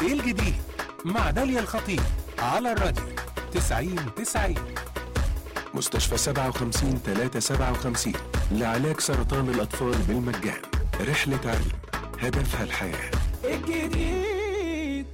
ايه الجديد مع داليا الخطيب على الراديو 90 90 مستشفى 57 357 لعلاج سرطان الأطفال بالمجان رحلة علم هدفها الحياة الجديد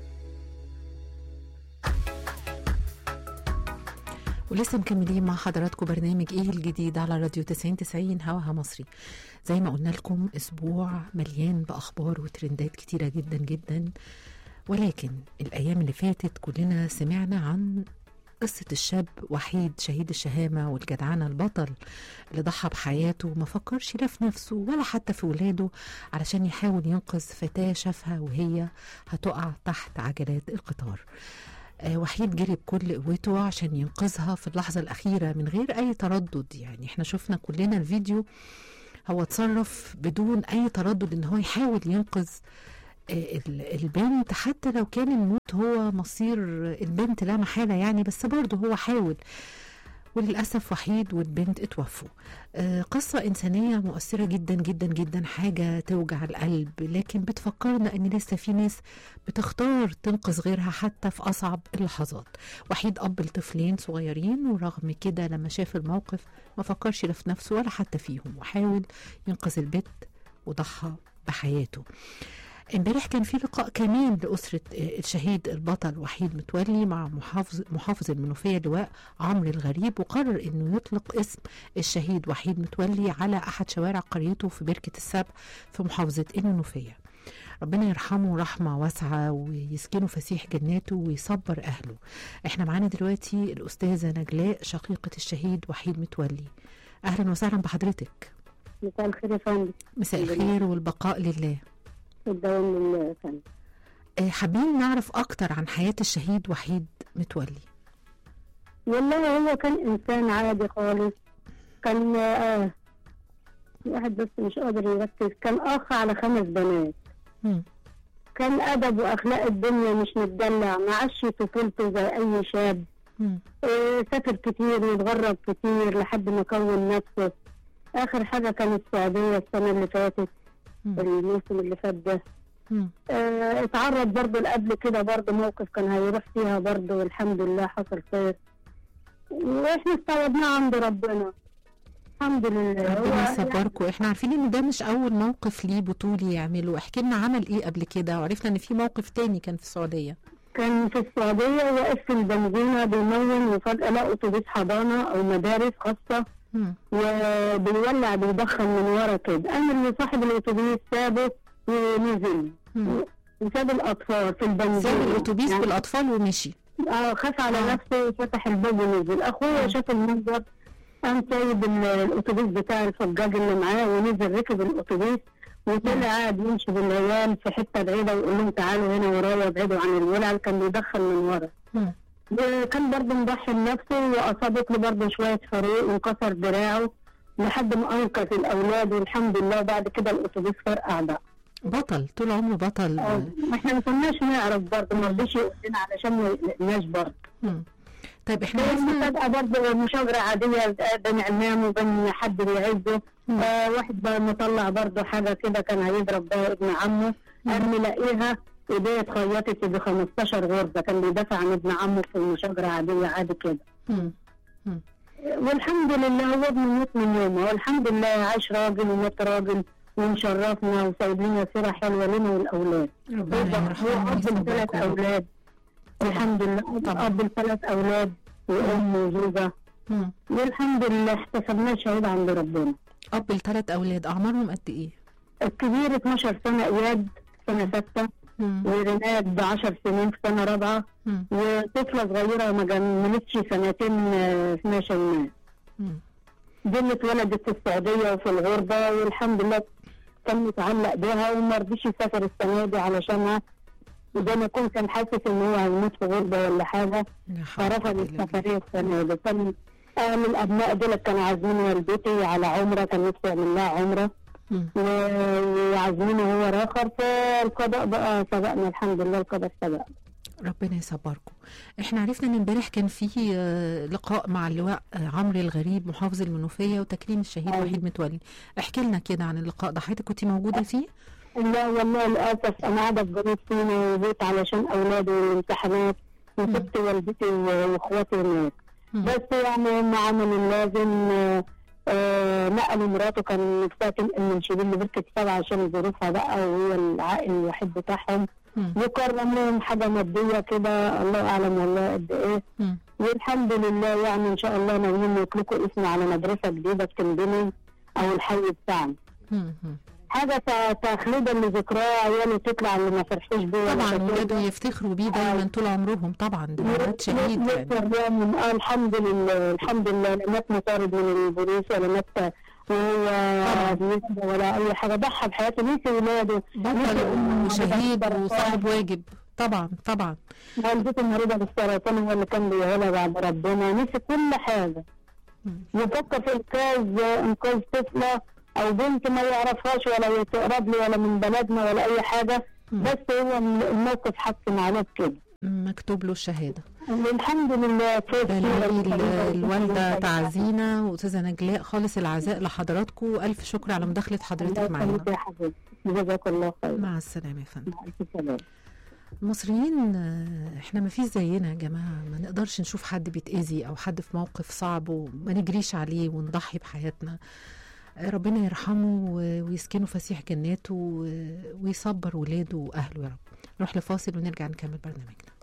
ولسه مكملين مع حضراتكم برنامج ايه الجديد على راديو 90 90 هواها مصري زي ما قلنا لكم اسبوع مليان باخبار وترندات كتيره جدا جدا ولكن الايام اللي فاتت كلنا سمعنا عن قصة الشاب وحيد شهيد الشهامة والجدعنة البطل اللي ضحى بحياته ما فكرش لا في نفسه ولا حتى في ولاده علشان يحاول ينقذ فتاة شافها وهي هتقع تحت عجلات القطار آه، وحيد جري بكل قوته عشان ينقذها في اللحظة الأخيرة من غير أي تردد يعني احنا شفنا كلنا الفيديو هو اتصرف بدون أي تردد إن هو يحاول ينقذ آه، ال- البنت حتى لو كان الموت هو مصير البنت لا محالة يعني بس برضه هو حاول وللأسف وحيد والبنت اتوفوا آه، قصة إنسانية مؤثرة جدا جدا جدا حاجة توجع القلب لكن بتفكرنا إن لسه في ناس بتختار تنقذ غيرها حتى في أصعب اللحظات وحيد أب لطفلين صغيرين ورغم كده لما شاف الموقف ما فكرش لا في نفسه ولا حتى فيهم وحاول ينقذ البت وضحى بحياته امبارح كان في لقاء كمان لأسرة آه، الشهيد البطل وحيد متولي مع محافظ محافظ المنوفية لواء عمرو الغريب وقرر انه يطلق اسم الشهيد وحيد متولي على احد شوارع قريته في بركة السبع في محافظة المنوفية ربنا يرحمه رحمة واسعة ويسكنه فسيح جناته ويصبر أهله احنا معانا دلوقتي الأستاذة نجلاء شقيقة الشهيد وحيد متولي أهلا وسهلا بحضرتك مساء الخير يا فندم مساء الحمد لله. الخير والبقاء لله الدوام لله يا فندم آه، حابين نعرف أكتر عن حياة الشهيد وحيد متولي والله هو كان انسان عادي خالص كان آه واحد بس مش قادر يركز كان اخ على خمس بنات مم. كان ادب واخلاق الدنيا مش متدلع ما عاش طفولته زي اي شاب مم. آه سافر كتير واتغرب كتير لحد ما كون نفسه اخر حاجه كانت السعوديه السنه اللي فاتت مم. الموسم اللي فات ده مم. آه، اتعرض برضه قبل كده برضه موقف كان هيروح فيها برضه والحمد لله حصل خير واحنا استعوضناه عند ربنا الحمد لله ربنا هو يصبركم احنا عارفين ان ده مش اول موقف ليه بطولي يعمله احكي لنا عمل ايه قبل كده وعرفنا ان في موقف تاني كان في السعوديه كان في السعودية واقف في البنزينة بيمون وفجأة لقى أتوبيس حضانة أو مدارس خاصة مم. وبيولع بيدخن من ورا كده قام اللي صاحب الأتوبيس سابه ونزل مم. وساب الأطفال في البنزينة ساب الاتوبيس يعني بالاطفال ومشي اه خاف على آه. نفسه وفتح الباب ونزل اخويا آه. شاف المنظر قام سايب ال- الاتوبيس بتاع الفجاج اللي معاه ونزل ركب الاتوبيس وطلع قاعد يمشي بالعيال في حته بعيده ويقول لهم تعالوا هنا ورايا ابعدوا عن الولع كان بيدخل من ورا مم. وكان برضه مضحي بنفسه واصابت له برضه شويه فريق وكسر دراعه لحد ما انقذ الاولاد والحمد لله بعد كده الاتوبيس فرقع بقى بطل طول عمره بطل آه، احنا ما كناش نعرف برضه ما رضيش يقول لنا علشان ما يقلقناش برضه مم. طيب احنا هي عرفنا المفاجأة برضه مشاجرة عادية بين عمام وبين حد بيعزه مم. آه واحد بقى مطلع برضه حاجة كده كان هيضرب بها ابن عمه قام ملاقيها ايديه اتخيطت ب 15 غرزة كان بيدافع عن ابن عمه في المشاجرة عادية عادي كده مم. والحمد لله هو ابن موت من يومه والحمد لله عايش راجل ومات راجل ومشرفنا وسايب لنا سيرة حلوة لنا والأولاد ربنا هو يرحمه أب لثلاث ويصبركم أولاد الحمد لله طبعا. أب لثلاث أولاد وأم وزوجة مم. والحمد لله احتسبناه شهيد عند ربنا اب لثلاث اولاد اعمارهم قد ايه الكبير 12 سنة إياد سنة ستة مم. ورناد ب 10 سنين في سنة رابعة مم. وطفلة صغيرة ما كملتش سنتين آه، اسمها شيماء مم. دي اللي اتولدت في السعودية وفي الغربة والحمد لله كان متعلق بيها وما رضيش يسافر السنة دي علشانها وزي ما يكون كان حاسس ان هو هيموت في غربة ولا حاجة لا حول ولا فرفض قوة إلا بالله. السفرية السنة دي كان أهل الأبناء دول كانوا عازمين والدتي على عمرة كان نفسه يعمل لها عمرة مم. و- وعازمينه هو راخر فالقضاء بقى سبقنا الحمد لله القضاء سبق ربنا يصبركم احنا عرفنا ان امبارح كان في آه، لقاء مع اللواء آه، عمرو الغريب محافظ المنوفيه وتكريم الشهيد أيوة. وحيد متولي احكي لنا كده عن اللقاء ده حضرتك كنت موجوده فيه لا والله للاسف انا قاعده في جنوب سيناء وجيت علشان اولادي والامتحانات وسبت والدتي و- واخواتي هناك مم. بس يعني هم عملوا اللازم آه، آه، نقلوا مراته كان نفسها تنقل من شبين لبركة سبعة عشان ظروفها بقى وهي العائل الوحيد بتاعهم مم. وكرم لهم حاجة مادية كده الله أعلم والله قد إيه مم. والحمد لله يعني إن شاء الله ناويين يطلقوا اسم على مدرسة جديدة في كندني أو الحي بتاعنا مم. مم. حاجة ت- تخليدا لذكراه عياله تطلع اللي ما فرحوش بيه ولا طبعا شافوه. ولاده يفتخروا بيه دايما طول عمرهم طبعا ده ميلاد شهيد يعني يكبر من آه الحمد لله الحمد لله لا مات مطارد من البوليس ولا مات وهو بيسبى ولا اي حاجه ضحى بحياته نسي ولاده بطل وشهيد وصاحب واجب طبعا طبعا والدته مريضه بالسرطان هو اللي كان بيعولها بعد ربنا نسي كل حاجه مم. يفكر في انقاذ انقاذ طفله او بنت ما يعرفهاش ولا تقرب لي ولا من بلدنا ولا اي حاجه مم. بس هو الموقف حكم عليه بكده مكتوب له الشهاده الحمد لله كيف بلاقي ال- الوالده تعزينا واستاذه نجلاء خالص العزاء لحضراتكم والف شكر على مداخله حضرتك معانا يا حبيبي جزاك الله خير مع السلامه يا فندم مع الف سلامه المصريين آه، احنا ما فيش زينا يا جماعه ما نقدرش نشوف حد بيتاذي او حد في موقف صعب وما نجريش عليه ونضحي بحياتنا آه، ربنا يرحمه و- ويسكنه فسيح جناته و- ويصبر ولاده واهله يا رب نروح لفاصل ونرجع نكمل برنامجنا